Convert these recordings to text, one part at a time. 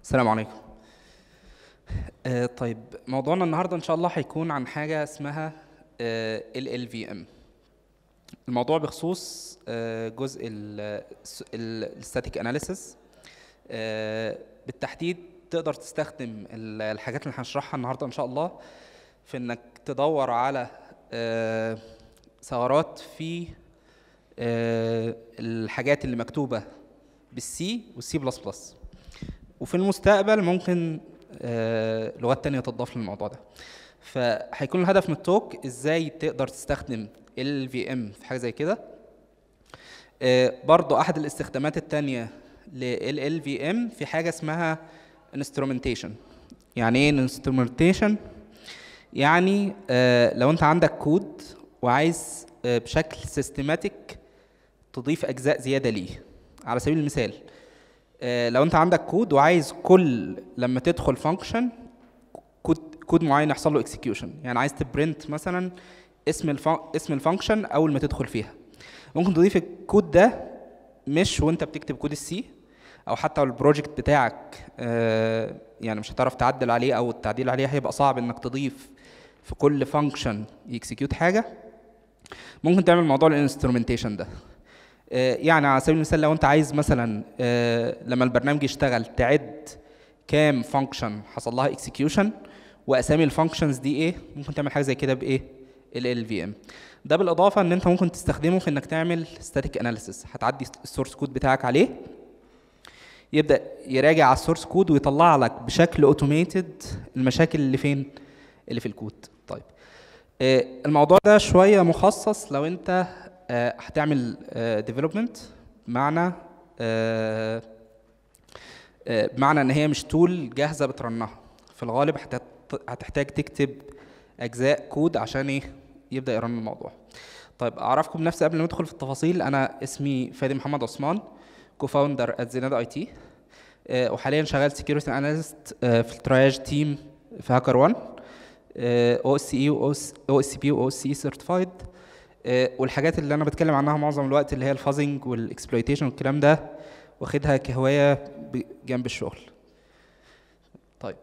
السلام عليكم آه طيب موضوعنا النهارده ان شاء الله هيكون عن حاجه اسمها ال LLVM الموضوع بخصوص آه جزء الستاتيك اناليسيس بالتحديد تقدر تستخدم ال- الحاجات اللي هنشرحها النهارده ان شاء الله في انك تدور على آه ثغرات في آه الحاجات اللي مكتوبه بالسي والسي بلس بلس وفي المستقبل ممكن آه، لغات تانية تضاف للموضوع ده فهيكون الهدف من التوك ازاي تقدر تستخدم ال في ام في حاجه زي كده آه، برضو احد الاستخدامات التانية لل ال في ام في حاجه اسمها instrumentation يعني ايه instrumentation يعني آه، لو انت عندك كود وعايز آه، بشكل سيستماتيك تضيف اجزاء زياده ليه على سبيل المثال آه، لو انت عندك كود وعايز كل لما تدخل فانكشن كود كود معين يحصل له اكسكيوشن يعني عايز تبرنت مثلا اسم الفن اسم الفانكشن اول ما تدخل فيها ممكن تضيف الكود ده مش وانت بتكتب كود السي او حتى لو البروجكت بتاعك آه، يعني مش هتعرف تعدل عليه او التعديل عليه هيبقى صعب انك تضيف في كل فانكشن يكسكيوت حاجه ممكن تعمل موضوع الانسترومنتيشن ده آه، يعني على سبيل المثال لو انت عايز مثلا آه، لما البرنامج يشتغل تعد كام فانكشن حصل لها اكسكيوشن واسامي الفانكشنز دي ايه ممكن تعمل حاجه زي كده بايه ال ال في ام ده بالاضافه ان انت ممكن تستخدمه في انك تعمل ستاتيك اناليسيس هتعدي السورس كود بتاعك عليه يبدا يراجع على السورس كود ويطلع لك بشكل اوتوميتد المشاكل اللي فين اللي في الكود طيب آه، الموضوع ده شويه مخصص لو انت آه، هتعمل ديفلوبمنت بمعنى آه، آه، بمعنى ان هي مش تول جاهزه بترنها في الغالب هتت- هتحتاج تكتب اجزاء كود عشان ايه يبدا يرن الموضوع طيب اعرفكم بنفسي قبل ما ندخل في التفاصيل انا اسمي فادي محمد عثمان كوفاوندر ات زيناد اي تي وحاليا شغال سكيورتي اناليست في التراياج تيم في هاكر 1 او اس اي او اس بي واو اس اي سيرتيفايد والحاجات اللي انا بتكلم عنها معظم الوقت اللي هي الفازنج والاكسبلويتيشن والكلام ده واخدها كهوايه ب- جنب الشغل طيب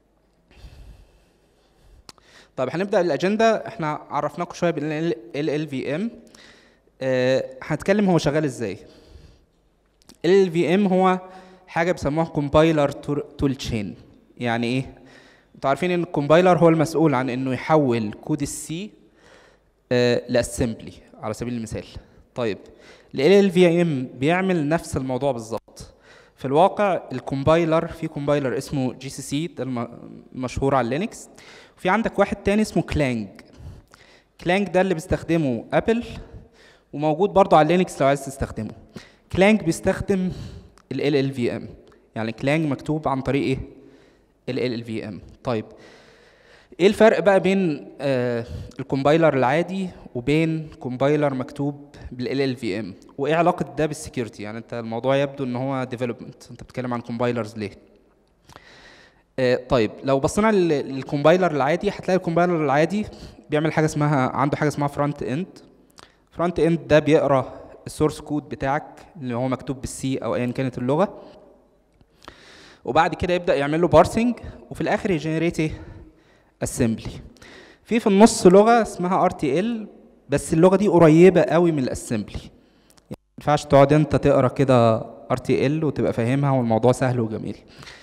طيب هنبدا الاجنده احنا عرفناكم شويه بال ال في ام هنتكلم هو شغال ازاي ال في ام هو حاجه بيسموها كومبايلر تول تشين يعني ايه انتوا عارفين ان الكومبايلر هو المسؤول عن انه يحول كود السي لاسمبلي على سبيل المثال طيب ال في ام بيعمل نفس الموضوع بالظبط في الواقع الكومبايلر في كومبايلر اسمه جي سي سي ده الم- المشهور على لينكس وفي عندك واحد تاني اسمه كلانج كلانج ده اللي بيستخدمه ابل وموجود برضه على لينكس لو عايز تستخدمه كلانج بيستخدم ال ال في ام يعني كلانج مكتوب عن طريق ايه ال ال في ام طيب ايه الفرق بقى بين آه الكومبايلر العادي وبين كومبايلر مكتوب بال ال في ام وايه علاقه ده بالسكيورتي يعني انت الموضوع يبدو ان هو ديفلوبمنت انت بتتكلم عن كومبايلرز ليه آه طيب لو بصينا لل- للكومبايلر العادي هتلاقي الكومبايلر العادي بيعمل حاجه اسمها عنده حاجه اسمها فرونت اند فرونت اند ده بيقرا السورس كود بتاعك اللي هو مكتوب بالسي او ايا كانت اللغه وبعد كده يبدا يعمل له بارسنج وفي الاخر يجنريت ايه اسمبلي في في النص لغه اسمها ار تي ال بس اللغه دي قريبه قوي من الاسمبلي يعني ما ينفعش تقعد انت تقرا كده ار تي ال وتبقى فاهمها والموضوع سهل وجميل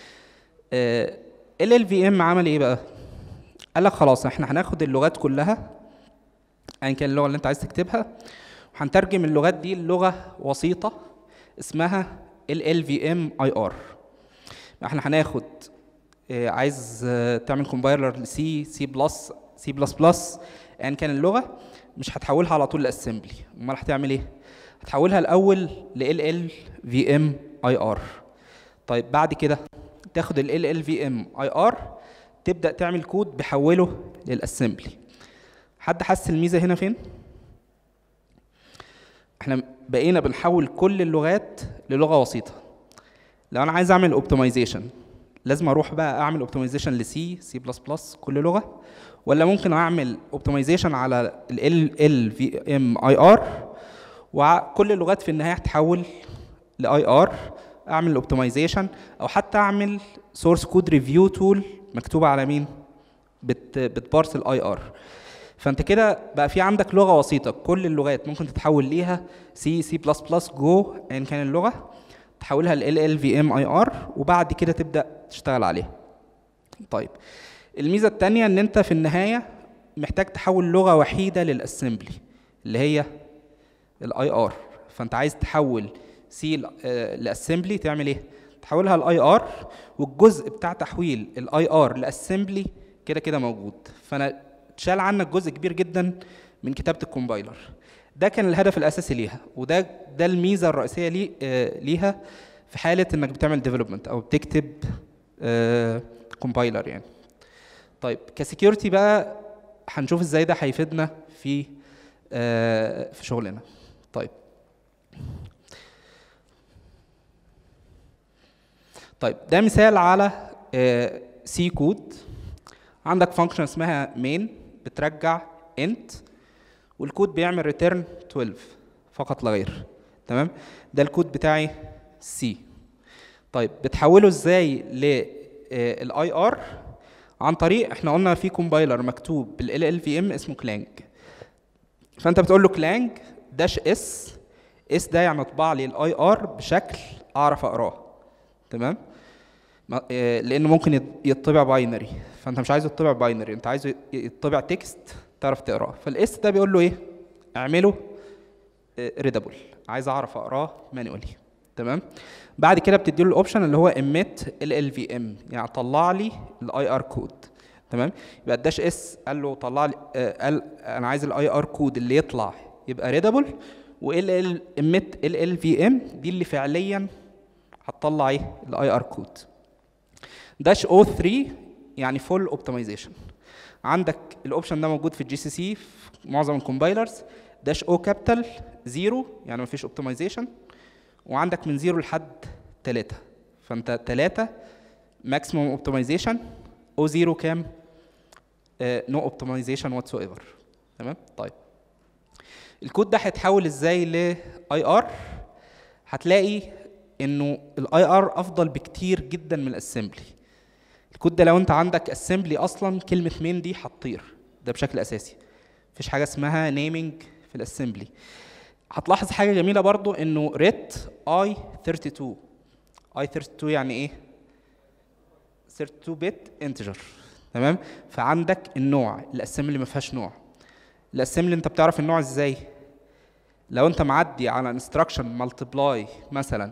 ال ال في ام عمل ايه بقى قال لك خلاص احنا هناخد اللغات كلها ايا كان اللغه اللي انت عايز تكتبها وهنترجم اللغات دي للغه وسيطه اسمها ال ال في ام اي ار احنا هناخد آه، عايز آه، تعمل كومبايلر لسي سي بلس سي بلس بلس ايا كان اللغه مش هتحولها على طول لاسمبلي امال هتعمل ايه هتحولها الاول ل ال ال في ام اي ار طيب بعد كده تاخد ال ال في ام اي ار تبدا تعمل كود بحوله للاسمبلي حد حس الميزه هنا فين احنا بقينا بنحول كل اللغات للغه وسيطه لو انا عايز اعمل اوبتمايزيشن لازم اروح بقى اعمل اوبتمايزيشن لسي سي بلس بلس كل لغه ولا ممكن اعمل اوبتمايزيشن على ال ال في ام اي ار وكل اللغات في النهايه هتحول لاي ار اعمل اوبتمايزيشن او حتى اعمل سورس كود ريفيو تول مكتوبه على مين بت بتبارس الاي ار فانت كده بقى في عندك لغه وسيطه كل اللغات ممكن تتحول ليها سي سي بلس بلس جو ايا كان اللغه تحولها ل ال في ام اي ار وبعد كده تبدا تشتغل عليها طيب الميزه الثانيه ان انت في النهايه محتاج تحول لغه وحيده للاسمبلي اللي هي الاي ار فانت عايز تحول سي لاسمبلي تعمل ايه تحولها لاي ار والجزء بتاع تحويل الاي ار لاسمبلي كده كده موجود فانا اتشال عنك جزء كبير جدا من كتابه الكومبايلر ده كان الهدف الاساسي ليها وده ده الميزه الرئيسيه لي آه ليها في حاله انك بتعمل ديفلوبمنت او بتكتب كومبايلر يعني طيب كسكيورتي بقى هنشوف ازاي ده هيفيدنا في آه في شغلنا طيب طيب ده مثال على سي كود عندك فانكشن اسمها مين بترجع انت والكود بيعمل ريتيرن 12 فقط لا غير تمام ده الكود بتاعي سي طيب بتحوله ازاي للاي ار عن طريق احنا قلنا في كومبايلر مكتوب بالال ال في ام اسمه كلانج فانت بتقول له كلانج داش اس اس ده يعني اطبع لي الاي ار بشكل اعرف اقراه تمام لانه ممكن يطبع باينري فانت مش عايزه يطبع باينري انت عايزه يطبع تكست تعرف تقراه فالاس ده بيقول له ايه اعمله ريدابل عايز اعرف اقراه مانوالي تمام بعد كده بتدي له الاوبشن اللي هو اميت ال ال في ام يعني طلع لي الاي ار كود تمام يبقى الداش اس قال له طلع لي آه قال انا عايز الاي ار كود اللي يطلع يبقى ريدابل وال ال اميت ال ال في ام دي اللي فعليا هتطلع ايه الاي ار كود داش او 3 يعني فول اوبتمايزيشن عندك الاوبشن ده موجود في الجي سي سي في معظم الكومبايلرز داش او كابيتال زيرو يعني مفيش اوبتمايزيشن وعندك من زيرو لحد تلاتة فانت تلاتة ماكسيموم اوبتمايزيشن او زيرو كام نو اوبتمايزيشن واتس ايفر تمام طيب الكود ده هيتحول ازاي لاي ار هتلاقي انه الاي ار افضل بكتير جدا من الاسمبلي الكود ده لو انت عندك اسمبلي اصلا كلمه مين دي هتطير ده بشكل اساسي مفيش حاجه اسمها نيمينج في الاسمبلي هتلاحظ حاجه جميله برضو انه ريت اي 32 اي 32 يعني ايه 32 بت انتجر تمام فعندك النوع الاسمبلي ما فيهاش نوع الاسمبلي انت بتعرف النوع ازاي لو انت معدي على انستراكشن مالتبلاي مثلا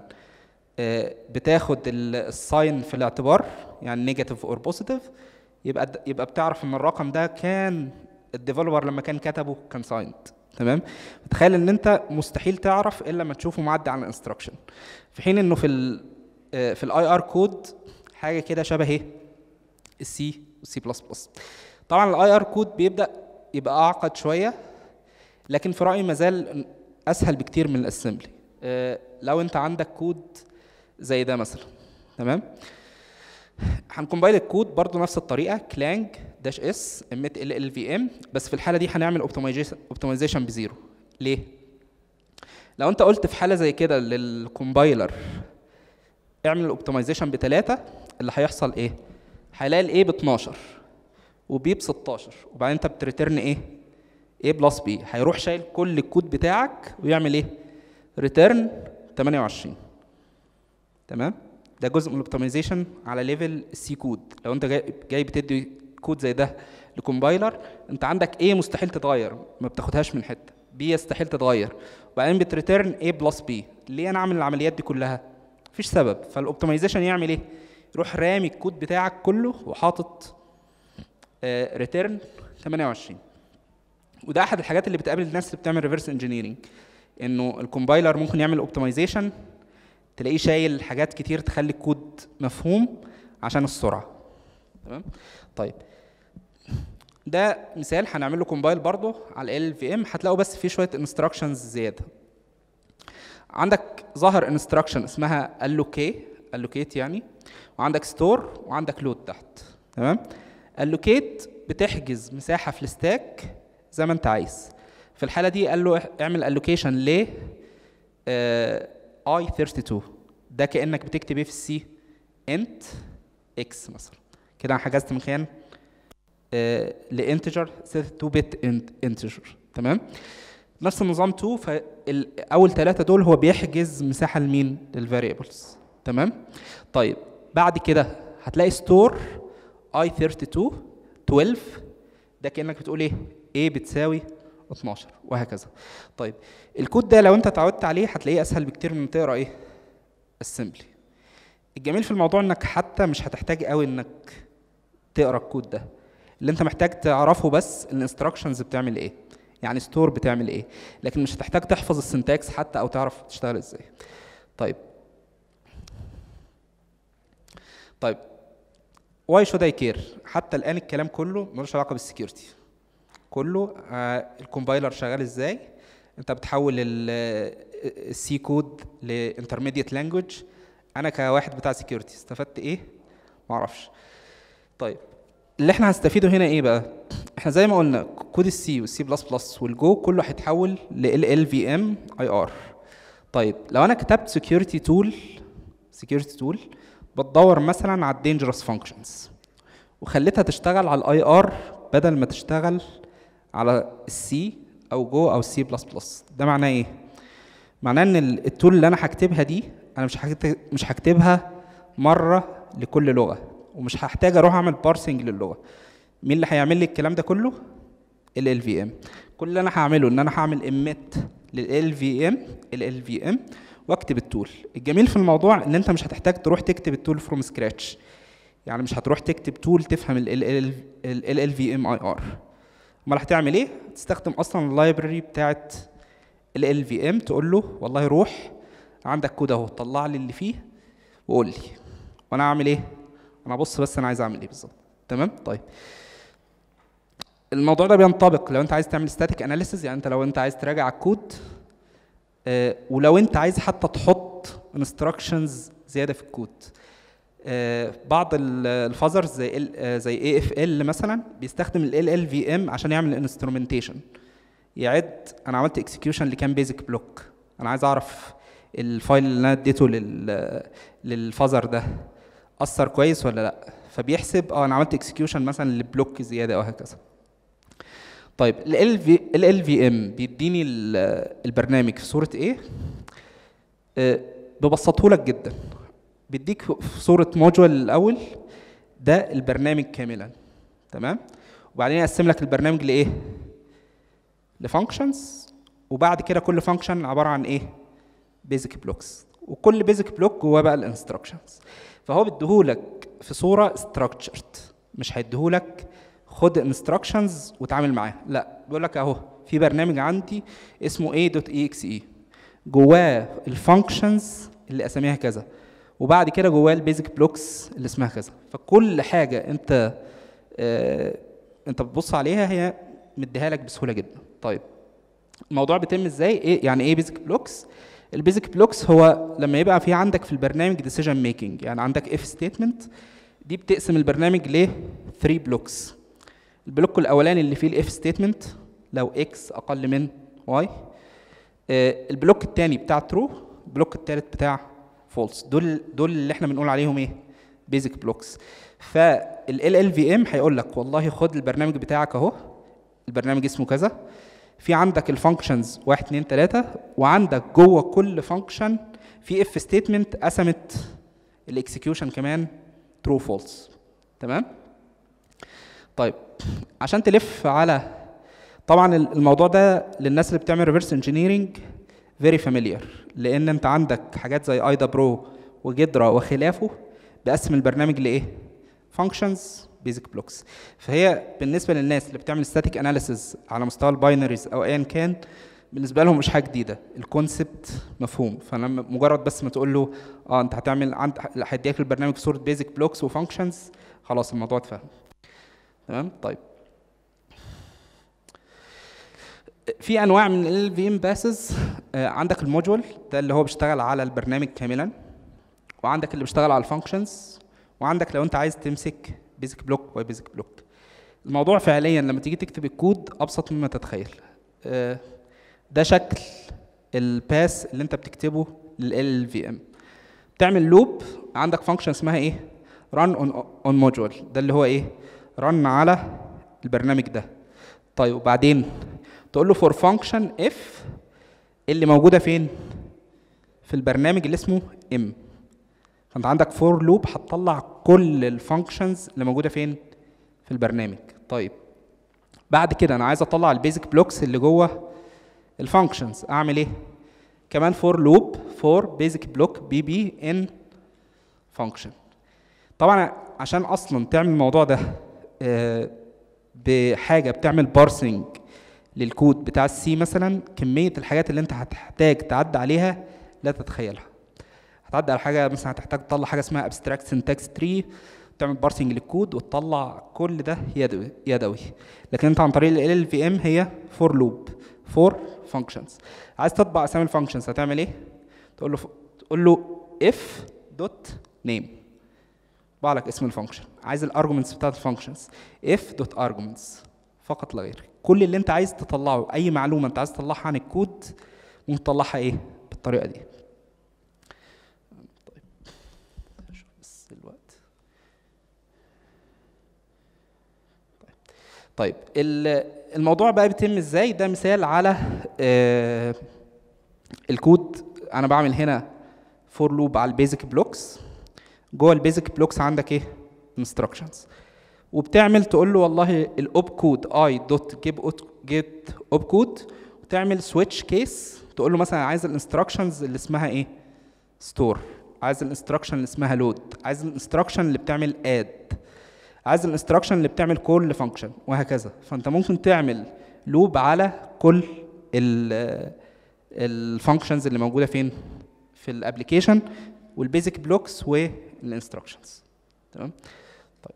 بتاخد الساين في الاعتبار يعني نيجاتيف اور بوزيتيف يبقى يبقى بتعرف ان الرقم ده كان الديفلوبر لما كان كتبه كان سايند تمام تخيل ان انت مستحيل تعرف الا لما تشوفه معدي على الانستراكشن في حين انه في ال في الاي ار كود حاجه كده شبه ايه السي والسي بلس بلس طبعا الاي ار كود بيبدا يبقى اعقد شويه لكن في رايي مازال اسهل بكتير من الاسمبلي لو انت عندك كود زي ده مثلا تمام هنكمبايل الكود برضو نفس الطريقه كلانج داش اس اميت ال ال في ام بس في الحاله دي هنعمل اوبتمايزيشن بزيرو ليه لو انت قلت في حاله زي كده للكومبايلر اعمل الاوبتمايزيشن بثلاثه اللي هيحصل ايه هيلاقي الاي ب 12 وبي ب 16 وبعدين انت بتريترن ايه A بلس بي هيروح شايل كل الكود بتاعك ويعمل ايه ريتيرن 28 تمام ده جزء من الاوبتمايزيشن على ليفل السي كود لو انت جاي, جاي بتدي كود زي ده لكومبايلر انت عندك A مستحيل تتغير ما بتاخدهاش من حته B يستحيل تتغير وبعدين بتريتيرن A بلس B ليه انا اعمل العمليات دي كلها مفيش سبب فالاوبتمايزيشن يعمل ايه يروح رامي الكود بتاعك كله وحاطط ريتيرن 28 وده احد الحاجات اللي بتقابل الناس اللي بتعمل ريفرس انجينيرنج انه الكومبايلر ممكن يعمل اوبتمايزيشن تلاقيه شايل حاجات كتير تخلي الكود مفهوم عشان السرعه تمام طيب ده مثال هنعمل له كومبايل برضه على ال في ام هتلاقوا بس فيه شويه انستراكشنز زياده عندك ظهر انستراكشن اسمها allocate allocate يعني وعندك ستور وعندك لود تحت تمام allocate بتحجز مساحه في الستاك زي ما انت عايز في الحاله دي قال له اعمل allocation ل اي 32 ده كانك بتكتب ايه في السي انت اكس مثلا كده انا حجزت مكان آه لانتجر 2 بت انتجر تمام نفس النظام 2 فاول ثلاثه دول هو بيحجز مساحه لمين للفاريبلز تمام طيب بعد كده هتلاقي ستور اي 32 12 ده كانك بتقول ايه a بتساوي 12 وهكذا طيب الكود ده لو انت اتعودت عليه هتلاقيه اسهل بكتير من تقرا ايه السمبلي الجميل في الموضوع انك حتى مش هتحتاج قوي انك تقرا الكود ده اللي انت محتاج تعرفه بس الانستراكشنز بتعمل ايه يعني ستور بتعمل ايه لكن مش هتحتاج تحفظ السنتاكس حتى او تعرف تشتغل ازاي طيب طيب واي شود اي كير حتى الان الكلام كله ملوش علاقه بالسكيورتي كله آه الكومبايلر شغال ازاي انت بتحول السي كود لانترميديت لانجوج انا كواحد بتاع سكيورتي استفدت ايه ما اعرفش طيب اللي احنا هنستفيده هنا ايه بقى احنا زي ما قلنا كود السي والسي بلس بلس والجو كله هيتحول ل ال ال في ام اي ار طيب لو انا كتبت سكيورتي تول سكيورتي تول بتدور مثلا على الدينجرس فانكشنز وخليتها تشتغل على الاي ار بدل ما تشتغل على السي او جو او سي بلس بلس ده معناه ايه معناه ان التول اللي انا هكتبها دي انا مش هكتب مش هكتبها مره لكل لغه ومش هحتاج اروح اعمل بارسنج للغه مين اللي هيعمل لي الكلام ده كله ال ال في ام كل اللي انا هعمله ان انا هعمل اميت لل في ام ال في ام واكتب التول الجميل في الموضوع ان انت مش هتحتاج تروح تكتب التول فروم سكراتش يعني مش هتروح تكتب تول تفهم ال ال ال في ام اي ار امال هتعمل ايه هتستخدم اصلا اللايبرري بتاعت ال ال في ام تقول له والله روح عندك كود اهو طلع لي اللي فيه وقول لي وانا اعمل ايه انا ابص بس انا عايز اعمل ايه بالظبط تمام طيب الموضوع ده بينطبق لو انت عايز تعمل ستاتيك اناليسيز يعني انت لو انت عايز تراجع الكود آه ولو انت عايز حتى تحط انستراكشنز زياده في الكود آه بعض الفازرز زي ال آه زي اي اف ال مثلا بيستخدم ال ال في ام عشان يعمل انسترومنتيشن يعد انا عملت اكسكيوشن لكام بيزك بلوك انا عايز اعرف الفايل اللي انا اديته لل للفازر ده اثر كويس ولا لا فبيحسب اه انا عملت اكسكيوشن مثلا لبلوك زياده او هكذا طيب ال في ال في ام بيديني البرنامج في صوره ايه أه ببسطه لك جدا بيديك في صوره موديول الاول ده البرنامج كاملا تمام وبعدين يقسم لك البرنامج لايه لفانكشنز وبعد كده كل فانكشن عباره عن ايه بيزك بلوكس وكل بيزك بلوك جواه بقى الانستراكشنز فهو بيديهولك في صوره structured مش هيديهولك خد انستراكشنز وتعامل معاه لا بيقول لك اهو في برنامج عندي اسمه a.exe جواه الفانكشنز اللي اساميها كذا وبعد كده جواه البيزك بلوكس اللي اسمها كذا فكل حاجه انت آه انت بتبص عليها هي مديها لك بسهوله جدا طيب الموضوع بيتم ازاي ايه يعني ايه بيزك بلوكس البيزك بلوكس هو لما يبقى في عندك في البرنامج ديسيجن ميكنج يعني عندك اف ستيتمنت دي بتقسم البرنامج ل 3 بلوكس البلوك الاولاني اللي فيه الاف ستيتمنت لو اكس اقل من واي البلوك الثاني بتاع ترو البلوك الثالث بتاع فولس دول دول اللي احنا بنقول عليهم ايه بيزك بلوكس فال ال في ام هيقول لك والله خد البرنامج بتاعك اهو البرنامج اسمه كذا في عندك الفانكشنز 1 2 3 وعندك جوه كل فانكشن في اف ستيتمنت قسمت الاكسكيوشن كمان ترو فولس تمام طيب عشان تلف على طبعا الموضوع ده للناس اللي بتعمل ريفرس انجينيرنج فيري فاميليار لان انت عندك حاجات زي ايدا برو وجدرا وخلافه بقسم البرنامج لايه فانكشنز بيزك بلوكس فهي بالنسبه للناس اللي بتعمل ستاتيك اناليسيز على مستوى الباينريز او ايا كان بالنسبه لهم مش حاجه جديده الكونسبت مفهوم فلما مجرد بس ما تقول له اه انت هتعمل عند هيديك البرنامج في صوره بيزك بلوكس وفانكشنز خلاص الموضوع اتفهم تمام طيب في انواع من ال في ام باسز عندك الموديول ده اللي هو بيشتغل على البرنامج كاملا وعندك اللي بيشتغل على الفانكشنز وعندك لو انت عايز تمسك بيزك بلوك باي بيزك بلوك الموضوع فعليا لما تيجي تكتب الكود ابسط مما تتخيل ده شكل الباس اللي انت بتكتبه لل في ام تعمل لوب عندك فانكشن اسمها ايه run on on module ده اللي هو ايه run على البرنامج ده طيب وبعدين تقول له for function if اللي موجوده فين في البرنامج اللي اسمه m فانت عندك فور لوب هتطلع كل الفانكشنز اللي موجوده فين في البرنامج طيب بعد كده انا عايز اطلع البيزك بلوكس اللي جوه الفانكشنز اعمل ايه كمان فور لوب فور بيزك بلوك بي بي ان فانكشن طبعا عشان اصلا تعمل الموضوع ده آه، بحاجه بتعمل بارسنج للكود بتاع السي مثلا كميه الحاجات اللي انت هتحتاج تعدي عليها لا تتخيلها هتعدي على حاجه مثلا هتحتاج تطلع حاجه اسمها abstract syntax tree تعمل بارسنج للكود وتطلع كل ده يدوي يدوي لكن انت عن طريق ال ال في ام هي فور لوب فور فانكشنز عايز تطبع اسامي الفانكشنز هتعمل ايه تقول له تقول له اف دوت نيم طبع لك اسم الفانكشن عايز الارجمنتس بتاعت الفانكشنز اف دوت ارجمنتس فقط لا غير كل اللي انت عايز تطلعه اي معلومه انت عايز تطلعها عن الكود ممكن تطلعها ايه بالطريقه دي طيب شوف بس الوقت طيب ال- الموضوع بقى بيتم ازاي ده مثال على آه، الكود انا بعمل هنا فور لوب على البيزك بلوكس جوه البيزك بلوكس عندك ايه انستراكشنز وبتعمل تقول له والله الاوب كود اي دوت جيب جيت اوب كود وتعمل سويتش كيس تقول له مثلا عايز الانستراكشنز اللي اسمها ايه ستور عايز الانستراكشن اللي اسمها لود عايز الانستراكشن اللي بتعمل اد عايز الانستراكشن اللي بتعمل كل فانكشن وهكذا فانت ممكن تعمل لوب على كل الفانكشنز اللي موجوده فين في الابلكيشن والبيزك بلوكس والانستراكشنز تمام طيب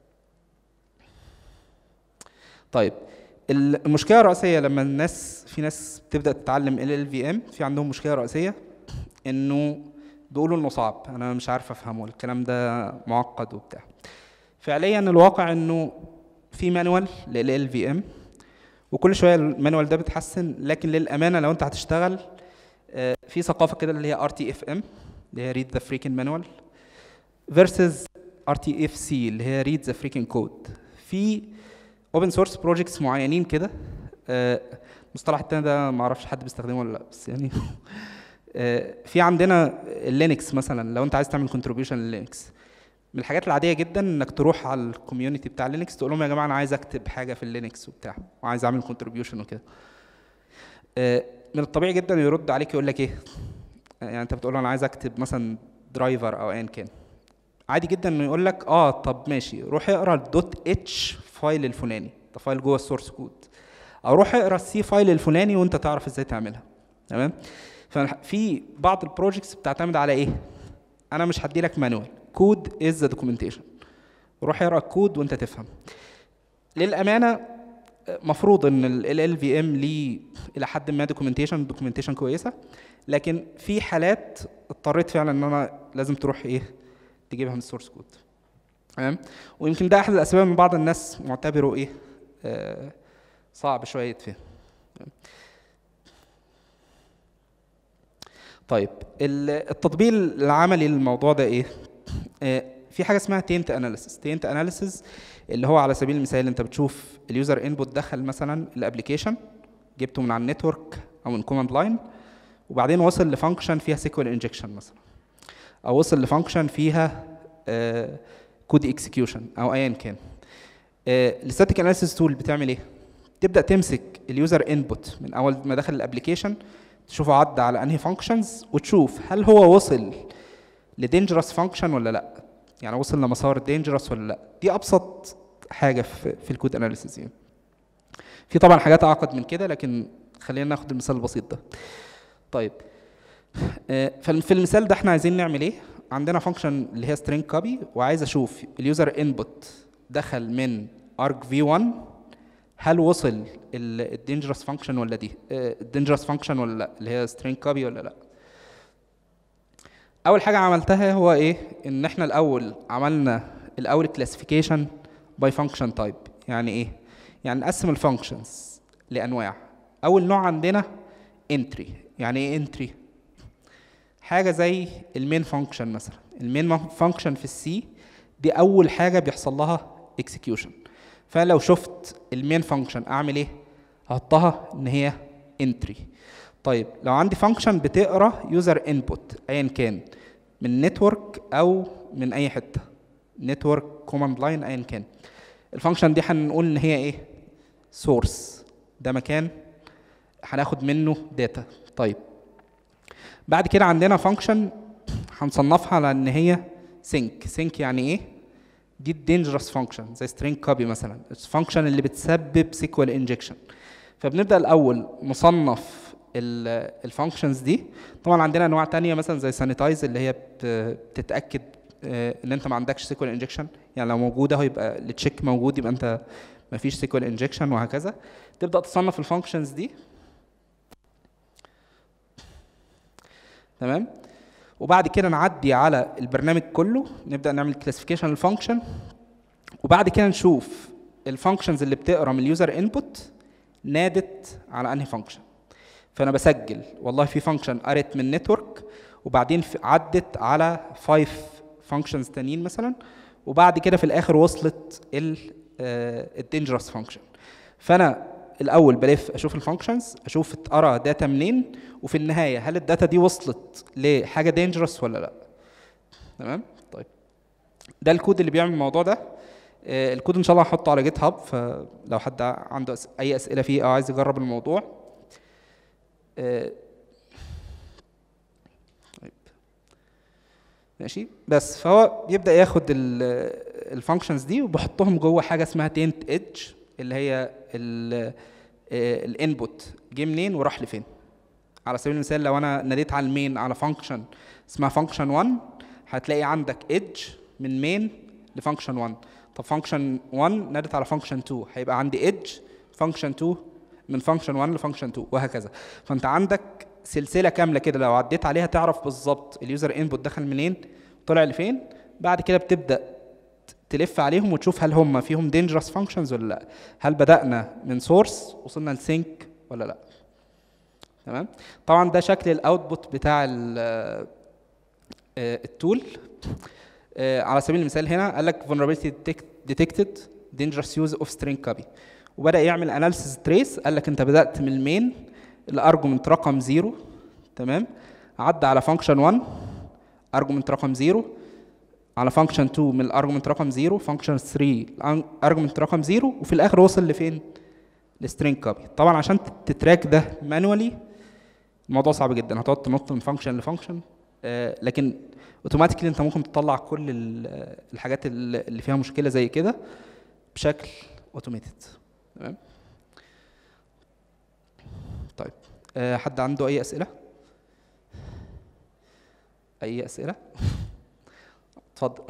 طيب ال- المشكله الرئيسيه لما الناس في ناس بتبدا تتعلم ال ال في ام في عندهم مشكله رئيسيه انه بيقولوا انه صعب انا مش عارف افهمه الكلام ده معقد وبتاع فعليا الواقع انه في مانوال لل ال في ام وكل شويه المانوال ده بيتحسن لكن للامانه لو انت هتشتغل آه، في ثقافه كده اللي هي ار تي اف ام اللي هي ريد ذا فريكن مانوال فيرسز ار تي اف سي اللي هي ريد ذا فريكن كود في اوبن سورس بروجكتس معينين كده آه، المصطلح التاني ده ما اعرفش حد بيستخدمه ولا لا بس يعني آه، في عندنا اللينكس مثلا لو انت عايز تعمل كونتريبيوشن للينكس من الحاجات العاديه جدا انك تروح على الكوميونتي بتاع لينكس تقول لهم يا جماعه انا عايز اكتب حاجه في اللينكس وبتاع وعايز اعمل كونتريبيوشن وكده آه، من الطبيعي جدا يرد عليك يقول لك ايه يعني انت بتقول له انا عايز اكتب مثلا درايفر او ايا كان عادي جدا انه يقول لك اه طب ماشي روح اقرا الدوت اتش فايل الفلاني ده فايل جوه السورس كود او روح اقرا السي فايل الفلاني وانت تعرف ازاي تعملها تمام ففي بعض البروجكتس بتعتمد على ايه انا مش هدي لك مانوال كود از ذا دوكيومنتيشن روح اقرا الكود وانت تفهم للامانه مفروض ان ال ال في ام ليه الى حد ما دوكيومنتيشن دوكيومنتيشن كويسه لكن في حالات اضطريت فعلا ان انا لازم تروح ايه تجيبها من السورس كود تمام ويمكن ده احد الاسباب ان بعض الناس معتبره ايه آه صعب شويه يتفهم طيب ال- التطبيق العملي للموضوع ده ايه آه، في حاجه اسمها تينت اناليسيس تينت اناليسيس اللي هو على سبيل المثال انت بتشوف اليوزر انبوت دخل مثلا الابلكيشن جبته من على النتورك او من كوماند لاين وبعدين وصل لفانكشن فيها سيكوال انجكشن مثلا او وصل لفانكشن فيها كود اكسكيوشن او ايا كان الستاتيك اناليسيس تول بتعمل ايه تبدا تمسك اليوزر انبوت من اول ما دخل الابلكيشن تشوفه عدى على انهي فانكشنز وتشوف هل هو وصل لدينجرس فانكشن ولا لا يعني وصل لمسار دينجرس ولا لا دي ابسط حاجه في, في الكود اناليسيس يعني في طبعا حاجات اعقد من كده لكن خلينا ناخد المثال البسيط ده طيب آه، ففي المثال ده احنا عايزين نعمل ايه عندنا فانكشن اللي هي string copy وعايز اشوف اليوزر انبوت دخل من arg v1 هل وصل الدينجرس فانكشن ولا دي الدينجرس فانكشن ولا لا اللي هي string copy ولا لا اول حاجه عملتها هو ايه ان احنا الاول عملنا الاول كلاسيفيكيشن باي فانكشن تايب يعني ايه يعني نقسم الفانكشنز لانواع اول نوع عندنا entry يعني ايه entry حاجه زي المين فانكشن مثلا المين فانكشن في السي دي اول حاجه بيحصل لها اكسكيوشن فانا لو شفت المين فانكشن اعمل ايه احطها ان هي انتري طيب لو عندي فانكشن بتقرا يوزر انبوت ايا كان من نتورك او من اي حته نتورك كوماند لاين ايا كان الفانكشن دي هنقول ان هي ايه سورس ده مكان هناخد منه داتا طيب بعد كده عندنا فانكشن هنصنفها على ان هي سينك سينك يعني ايه دي الدينجرس فانكشن زي سترينج كوبي مثلا الفانكشن اللي بتسبب سيكوال انجكشن فبنبدا الاول نصنف الفانكشنز دي طبعا عندنا انواع تانية مثلا زي سانيتايز اللي هي بتتاكد ان انت ما عندكش سيكوال انجكشن يعني لو موجوده هو يبقى التشيك موجود يبقى انت ما فيش سيكوال انجكشن وهكذا تبدا تصنف الفانكشنز دي تمام وبعد كده نعدي على البرنامج كله نبدا نعمل كلاسيفيكيشن للفانكشن وبعد كده نشوف الفانكشنز اللي بتقرا من اليوزر انبوت نادت على انهي فانكشن فانا بسجل والله في فانكشن قرت من نتورك وبعدين عدت على 5 فانكشنز تانيين مثلا وبعد كده في الاخر وصلت الدينجرس فانكشن فانا الاول بلف اشوف الفانكشنز اشوف اتقرا داتا منين وفي النهايه هل الداتا دي وصلت لحاجه دينجرس ولا لا تمام طيب ده الكود اللي بيعمل الموضوع ده آه الكود ان شاء الله هحطه على جيت هاب فلو حد عنده أس اي اسئله فيه او عايز يجرب الموضوع آه طيب ماشي بس فهو بيبدا ياخد الفانكشنز دي وبحطهم جوه حاجه اسمها تينت ايدج اللي هي الانبوت جه منين وراح لفين على سبيل المثال لو انا ناديت على المين على فانكشن اسمها فانكشن 1 هتلاقي عندك ايدج من مين لفانكشن 1 طب فانكشن 1 نادت على فانكشن 2 هيبقى عندي ايدج فانكشن 2 من فانكشن 1 لفانكشن 2 وهكذا فانت عندك سلسله كامله كده لو عديت عليها تعرف بالظبط اليوزر انبوت دخل منين طلع لفين بعد كده بتبدا تلف عليهم وتشوف هل هم فيهم دينجرس فانكشنز ولا لا هل بدانا من سورس وصلنا لسينك ولا لا تمام طبعا ده شكل الاوتبوت بتاع التول على سبيل المثال هنا قال لك vulnerability detected dangerous use of string copy وبدا يعمل analysis trace قال لك انت بدات من المين الارجمنت رقم 0 تمام عدى على فانكشن 1 ارجمنت رقم 0 على فانكشن 2 من الارجمنت رقم 0 فانكشن 3 ارجمنت رقم 0 وفي الاخر وصل لفين لسترينج كوبي طبعا عشان تتراك ده مانوالي الموضوع صعب جدا هتقعد تنط من فانكشن لفانكشن آه لكن اوتوماتيكلي انت ممكن تطلع كل الحاجات اللي فيها مشكله زي كده بشكل اوتوميتد تمام طيب آه حد عنده اي اسئله اي اسئله اتفضل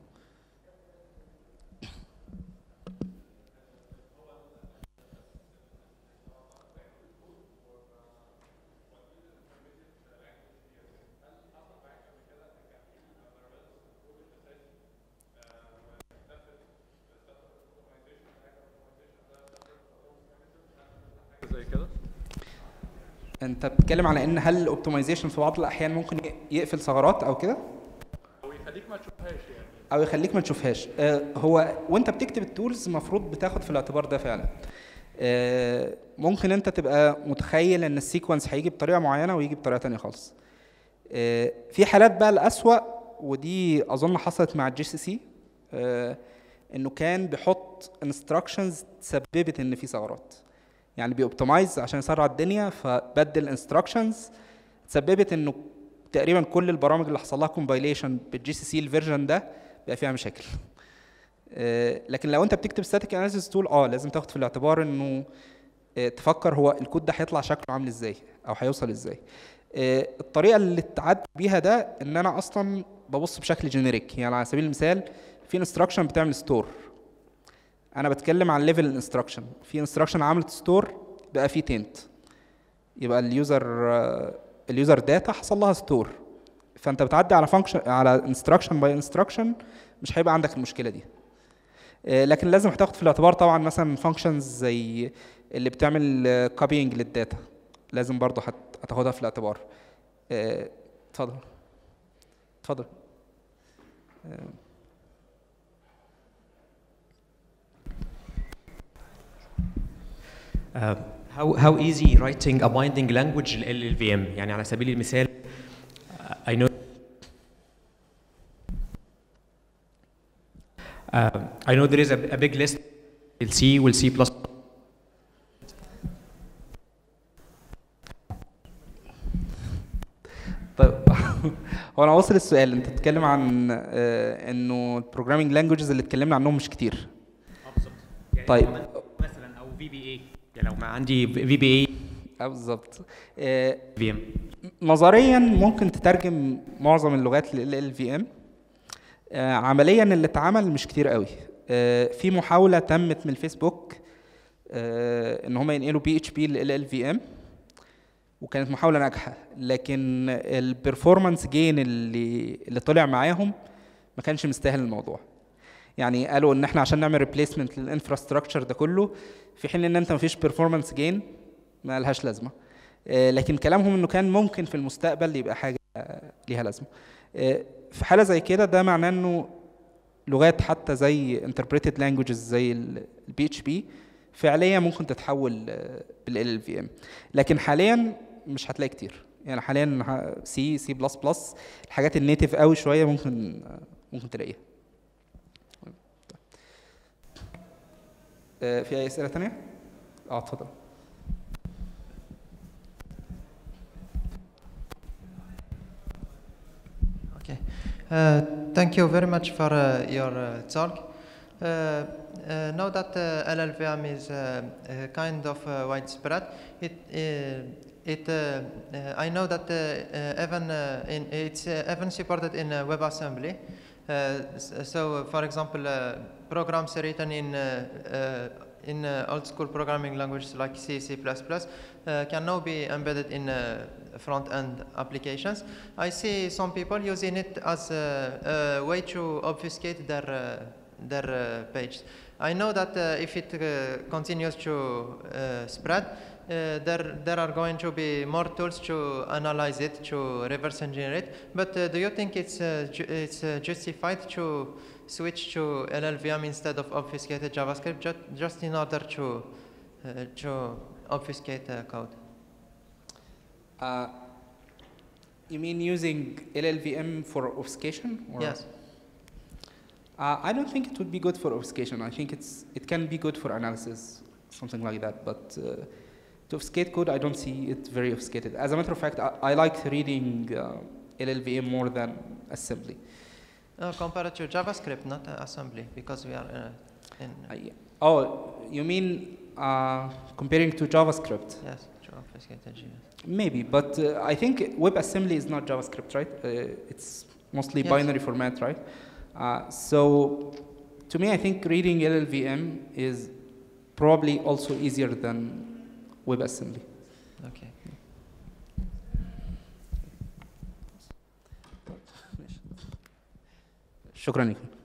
زي كده انت بتتكلم على ان هل الاوبتمايزيشن في بعض الاحيان ممكن يقفل ثغرات او كده او يخليك ما تشوفهاش يعني او يخليك ما تشوفهاش آه، هو وانت بتكتب التولز المفروض بتاخد في الاعتبار ده فعلا آه، ممكن انت تبقى متخيل ان السيكونس هيجي بطريقه معينه ويجي بطريقه تانية خالص آه، في حالات بقى الاسوأ ودي اظن حصلت مع الجي سي سي انه كان بيحط انستراكشنز تسببت ان في ثغرات يعني بيوبتمايز عشان يسرع الدنيا فبدل انستراكشنز تسببت انه تقريبا كل البرامج اللي حصل لها كومبايليشن بالجي سي سي الفيرجن ده بقى فيها مشاكل آه، لكن لو انت بتكتب ستاتيك اناليسيس تول اه لازم تاخد في الاعتبار انه آه، تفكر هو الكود ده هيطلع شكله عامل ازاي او هيوصل ازاي آه، الطريقه اللي تعدي بيها ده ان انا اصلا ببص بشكل جينيريك يعني على سبيل المثال في انستراكشن بتعمل ستور انا بتكلم عن ليفل انستراكشن في انستراكشن عملت ستور بقى في تنت يبقى اليوزر اليوزر داتا حصل لها ستور فانت بتعدي على فانكشن على انستراكشن باي انستراكشن مش هيبقى عندك المشكله دي آه، لكن لازم هتاخد في الاعتبار طبعا مثلا فانكشنز زي اللي بتعمل كوبينج للداتا لازم برضه هت- هتاخدها في الاعتبار آه، اتفضل اتفضل آه، Uh, how, how easy writing a binding language ل LLVM يعني على سبيل المثال uh, I know uh, I know there is a, a big list will C will C plus طيب هو انا واصل السؤال انت بتتكلم عن آه، انه البروجرامينج لانجوجز اللي اتكلمنا عنهم مش كتير طيب. مثلا او في بي اي يعني لو ما عندي في بي اي اه بالظبط آه، في ام نظريا ممكن تترجم معظم اللغات لل ال في ام عمليا اللي اتعمل مش كتير قوي آه، في محاوله تمت من الفيسبوك آه، ان هم ينقلوا بي اتش بي لل ال في ام وكانت محاوله ناجحه لكن البرفورمانس جين اللي اللي طلع معاهم ما كانش مستاهل الموضوع يعني قالوا ان احنا عشان نعمل ريبليسمنت للانفراستراكشر ده كله في حين ان انت مفيش بيرفورمانس جين ما لهاش لازمه آه، لكن كلامهم انه كان ممكن في المستقبل يبقى حاجه آه، ليها لازمه آه، في حاله زي كده ده معناه انه لغات حتى زي interpreted languages زي البي اتش بي فعليا ممكن تتحول بالال في ام لكن حاليا مش هتلاقي كتير يعني حاليا سي سي بلس بلس الحاجات النيتف قوي شويه ممكن آه، ممكن تلاقيها آه، في اي اسئله تانية اه اتفضل Okay. Uh, Thank you very much for uh, your uh, talk. Uh, uh, Now that uh, LLVM is uh, uh, kind of uh, widespread, it, uh, it, uh, uh, I know that uh, uh, even uh, in, it's uh, even supported in uh, WebAssembly. Uh, s- So, for example, uh, programs written in uh, uh, in uh, old school programming languages like C, C++, uh, can now be embedded in uh, front-end applications. I see some people using it as a, a way to obfuscate their, uh, their uh, page. I know that uh, if it uh, continues to uh, spread, uh, there, there are going to be more tools to analyze it, to reverse engineer it. But uh, do you think it's, uh, ju- it's uh, justified to switch to LLVM instead of obfuscated JavaScript ju- just in order to, uh, to obfuscate uh, code? Uh, you mean using LLVM for obfuscation? Or? Yes. Uh, I don't think it would be good for obfuscation. I think it's it can be good for analysis, something like that. But uh, to obfuscate code, I don't see it very obfuscated. As a matter of fact, I, I like reading uh, LLVM more than assembly. Uh, compared to JavaScript, not uh, assembly, because we are uh, in, I, oh, you mean uh, comparing to JavaScript? yes, to obfuscated JS. Maybe, but uh, I think WebAssembly is not JavaScript, right? Uh, it's mostly Yes. binary format, right? Uh, so, to me, I think reading LLVM is probably also easier than WebAssembly. Okay. شكرا لكم